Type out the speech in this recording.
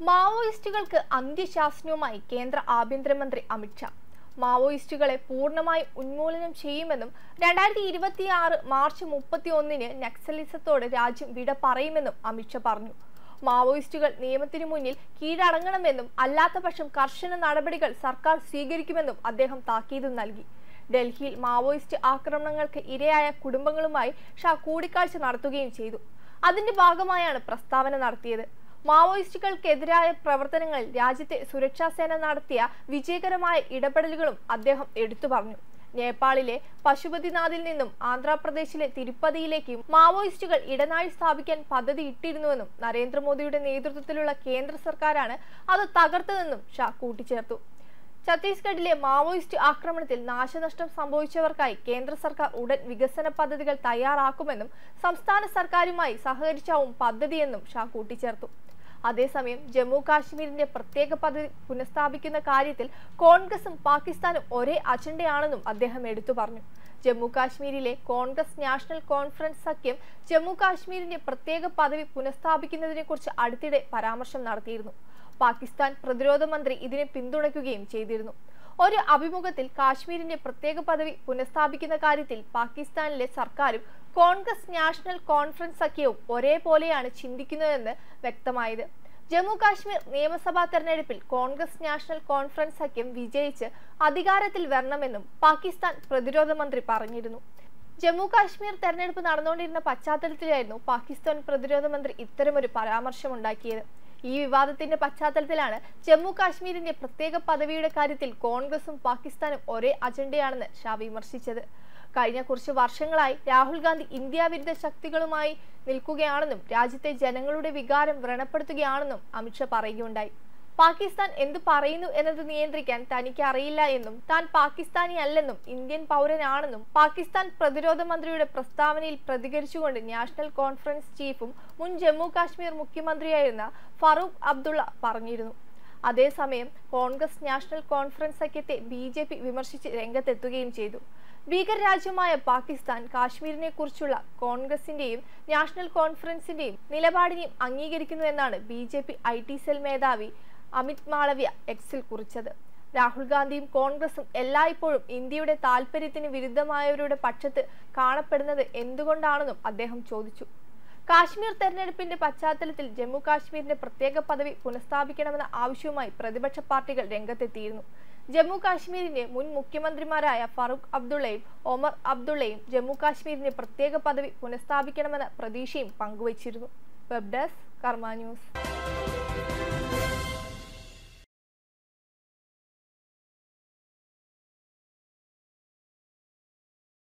മാവോയിസ്റ്റുകൾക്ക് അന്ത്യശാസനവുമായി കേന്ദ്ര ആഭ്യന്തരമന്ത്രി അമിത്ഷാ മാവോയിസ്റ്റുകളെ പൂർണ്ണമായി ഉന്മൂലനം ചെയ്യുമെന്നും രണ്ടായിരത്തി ഇരുപത്തിയാറ് മാർച്ച് മുപ്പത്തി ഒന്നിന് നക്സലിസത്തോട് രാജ്യം വിട പറയുമെന്നും അമിത്ഷാ പറഞ്ഞു മാവോയിസ്റ്റുകൾ നിയമത്തിനു മുന്നിൽ കീഴടങ്ങണമെന്നും അല്ലാത്ത പക്ഷം കർശന നടപടികൾ സർക്കാർ സ്വീകരിക്കുമെന്നും അദ്ദേഹം താക്കീത് നൽകി ഡൽഹിയിൽ മാവോയിസ്റ്റ് ആക്രമണങ്ങൾക്ക് ഇരയായ കുടുംബങ്ങളുമായി ഷാ കൂടിക്കാഴ്ച നടത്തുകയും ചെയ്തു അതിന്റെ ഭാഗമായാണ് പ്രസ്താവന നടത്തിയത് മാവോയിസ്റ്റുകൾക്കെതിരായ പ്രവർത്തനങ്ങളിൽ രാജ്യത്തെ സുരക്ഷാ സേന നടത്തിയ വിജയകരമായ ഇടപെടലുകളും അദ്ദേഹം എടുത്തു പറഞ്ഞു നേപ്പാളിലെ പശുപതിനാഥിൽ നിന്നും ആന്ധ്രാപ്രദേശിലെ തിരുപ്പതിയിലേക്കും മാവോയിസ്റ്റുകൾ ഇടനാഴി സ്ഥാപിക്കാൻ പദ്ധതി ഇട്ടിരുന്നുവെന്നും നരേന്ദ്രമോദിയുടെ നേതൃത്വത്തിലുള്ള കേന്ദ്ര സർക്കാരാണ് അത് തകർത്തതെന്നും ഷാ കൂട്ടിച്ചേർത്തു ഛത്തീസ്ഗഡിലെ മാവോയിസ്റ്റ് ആക്രമണത്തിൽ നാശനഷ്ടം സംഭവിച്ചവർക്കായി കേന്ദ്ര സർക്കാർ ഉടൻ വികസന പദ്ധതികൾ തയ്യാറാക്കുമെന്നും സംസ്ഥാന സർക്കാരുമായി സഹകരിച്ചാവും പദ്ധതിയെന്നും ഷാ കൂട്ടിച്ചേർത്തു അതേസമയം ജമ്മു കാശ്മീരിന്റെ പ്രത്യേക പദ്ധതി പുനഃസ്ഥാപിക്കുന്ന കാര്യത്തിൽ കോൺഗ്രസും പാകിസ്ഥാനും ഒരേ അജണ്ടയാണെന്നും അദ്ദേഹം എടുത്തു പറഞ്ഞു ജമ്മു കാശ്മീരിലെ കോൺഗ്രസ് നാഷണൽ കോൺഫറൻസ് സഖ്യം ജമ്മു കാശ്മീരിന്റെ പ്രത്യേക പദവി പുനഃസ്ഥാപിക്കുന്നതിനെക്കുറിച്ച് അടുത്തിടെ പരാമർശം നടത്തിയിരുന്നു പാകിസ്ഥാൻ പ്രതിരോധ മന്ത്രി ഇതിനെ പിന്തുണയ്ക്കുകയും ചെയ്തിരുന്നു ഒരു അഭിമുഖത്തിൽ കാശ്മീരിന്റെ പ്രത്യേക പദവി പുനഃസ്ഥാപിക്കുന്ന കാര്യത്തിൽ പാകിസ്ഥാനിലെ സർക്കാരും കോൺഗ്രസ് നാഷണൽ കോൺഫറൻസ് സഖ്യവും ഒരേപോലെയാണ് ചിന്തിക്കുന്നതെന്ന് വ്യക്തമായത് ജമ്മു കാശ്മീർ നിയമസഭാ തെരഞ്ഞെടുപ്പിൽ കോൺഗ്രസ് നാഷണൽ കോൺഫറൻസ് സഖ്യം വിജയിച്ച് അധികാരത്തിൽ വരണമെന്നും പാകിസ്ഥാൻ പ്രതിരോധ മന്ത്രി പറഞ്ഞിരുന്നു ജമ്മു കാശ്മീർ തെരഞ്ഞെടുപ്പ് നടന്നുകൊണ്ടിരുന്ന പശ്ചാത്തലത്തിലായിരുന്നു പാകിസ്ഥാൻ പ്രതിരോധ മന്ത്രി ഇത്തരമൊരു പരാമർശമുണ്ടാക്കിയത് ഈ വിവാദത്തിന്റെ പശ്ചാത്തലത്തിലാണ് ജമ്മു കാശ്മീരിന്റെ പ്രത്യേക പദവിയുടെ കാര്യത്തിൽ കോൺഗ്രസും പാകിസ്ഥാനും ഒരേ അജണ്ടയാണെന്ന് ഷാ വിമർശിച്ചത് കഴിഞ്ഞ കുറച്ച് വർഷങ്ങളായി രാഹുൽ ഗാന്ധി ഇന്ത്യ വിരുദ്ധ ശക്തികളുമായി നിൽക്കുകയാണെന്നും രാജ്യത്തെ ജനങ്ങളുടെ വികാരം വ്രണപ്പെടുത്തുകയാണെന്നും അമിത്ഷാ പറയുകയുണ്ടായി പാകിസ്ഥാൻ എന്തു പറയുന്നു എന്നത് നിയന്ത്രിക്കാൻ തനിക്ക് അറിയില്ല എന്നും താൻ പാകിസ്ഥാനി അല്ലെന്നും ഇന്ത്യൻ പൗരനാണെന്നും പാകിസ്ഥാൻ പ്രതിരോധ മന്ത്രിയുടെ പ്രസ്താവനയിൽ പ്രതികരിച്ചുകൊണ്ട് നാഷണൽ കോൺഫറൻസ് ചീഫും മുൻ ജമ്മു കാശ്മീർ മുഖ്യമന്ത്രിയായിരുന്ന ഫറൂഖ് അബ്ദുള്ള പറഞ്ഞിരുന്നു അതേസമയം കോൺഗ്രസ് നാഷണൽ കോൺഫറൻസ് സഖ്യത്തെ ബി ജെ പി വിമർശിച്ച് രംഗത്തെത്തുകയും ചെയ്തു ഭീകര രാജ്യമായ പാകിസ്ഥാൻ കാശ്മീരിനെ കുറിച്ചുള്ള കോൺഗ്രസിന്റെയും നാഷണൽ കോൺഫറൻസിന്റെയും നിലപാടിനെയും അംഗീകരിക്കുന്നുവെന്നാണ് B J P I T cell മേധാവി അമിത് മാളവ്യ എക്സിൽ കുറിച്ചത് രാഹുൽ ഗാന്ധിയും കോൺഗ്രസും എല്ലായ്പ്പോഴും ഇന്ത്യയുടെ താൽപര്യത്തിന് വിരുദ്ധമായവരുടെ പക്ഷത്ത് കാണപ്പെടുന്നത് എന്തുകൊണ്ടാണെന്നും അദ്ദേഹം ചോദിച്ചു കാശ്മീർ തെരഞ്ഞെടുപ്പിന്റെ പശ്ചാത്തലത്തിൽ ജമ്മു കാശ്മീരിന്റെ പ്രത്യേക പദവി പുനഃസ്ഥാപിക്കണമെന്ന ആവശ്യവുമായി പ്രതിപക്ഷ പാർട്ടികൾ രംഗത്തെത്തിയിരുന്നു ജമ്മു കാശ്മീരിന്റെ മുൻ മുഖ്യമന്ത്രിമാരായ ഫറൂഖ് അബ്ദുള്ളയും ഒമർ അബ്ദുള്ളയും ജമ്മു കാശ്മീരിന്റെ പ്രത്യേക പദവി പുനഃസ്ഥാപിക്കണമെന്ന പ്രതീക്ഷയും പങ്കുവച്ചിരുന്നു വെബ് ഡെസ്ക് കർമ്മ ന്യൂസ്